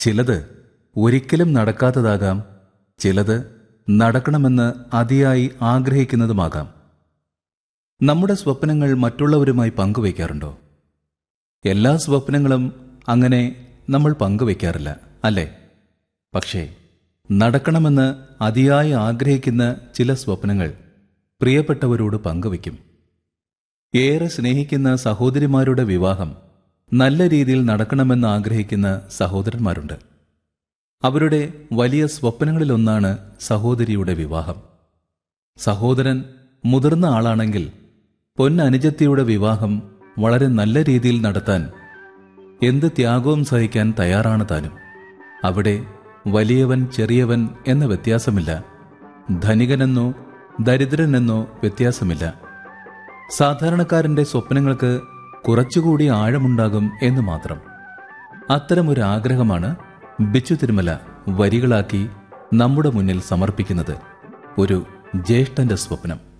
ചിലത് ഒരിക്കലും നടക്കാത്തതാകാം ചിലത് നടക്കണമെന്ന് അതിയായി ആഗ്രഹിക്കുന്നതുമാകാം നമ്മുടെ സ്വപ്നങ്ങൾ മറ്റുള്ളവരുമായി പങ്കുവയ്ക്കാറുണ്ടോ എല്ലാ സ്വപ്നങ്ങളും അങ്ങനെ നമ്മൾ പങ്കുവയ്ക്കാറില്ല അല്ലേ പക്ഷേ നടക്കണമെന്ന് അതിയായി ആഗ്രഹിക്കുന്ന ചില സ്വപ്നങ്ങൾ പ്രിയപ്പെട്ടവരോട് പങ്കുവയ്ക്കും ഏറെ സ്നേഹിക്കുന്ന സഹോദരിമാരുടെ വിവാഹം നല്ല രീതിയിൽ നടക്കണമെന്ന് ആഗ്രഹിക്കുന്ന സഹോദരന്മാരുണ്ട് അവരുടെ വലിയ സ്വപ്നങ്ങളിലൊന്നാണ് സഹോദരിയുടെ വിവാഹം സഹോദരൻ മുതിർന്ന ആളാണെങ്കിൽ പൊന്നനുജത്തിയുടെ വിവാഹം വളരെ നല്ല രീതിയിൽ നടത്താൻ എന്ത് ത്യാഗവും സഹിക്കാൻ തയ്യാറാണ് താനും അവിടെ വലിയവൻ ചെറിയവൻ എന്ന വ്യത്യാസമില്ല ധനികനെന്നോ ദരിദ്രനെന്നോ വ്യത്യാസമില്ല സാധാരണക്കാരന്റെ സ്വപ്നങ്ങൾക്ക് കുറച്ചുകൂടി ആഴമുണ്ടാകും എന്ന് മാത്രം അത്തരമൊരു ആഗ്രഹമാണ് ബിച്ചു തിരുമല വരികളാക്കി നമ്മുടെ മുന്നിൽ സമർപ്പിക്കുന്നത് ഒരു ജ്യേഷ്ഠന്റെ സ്വപ്നം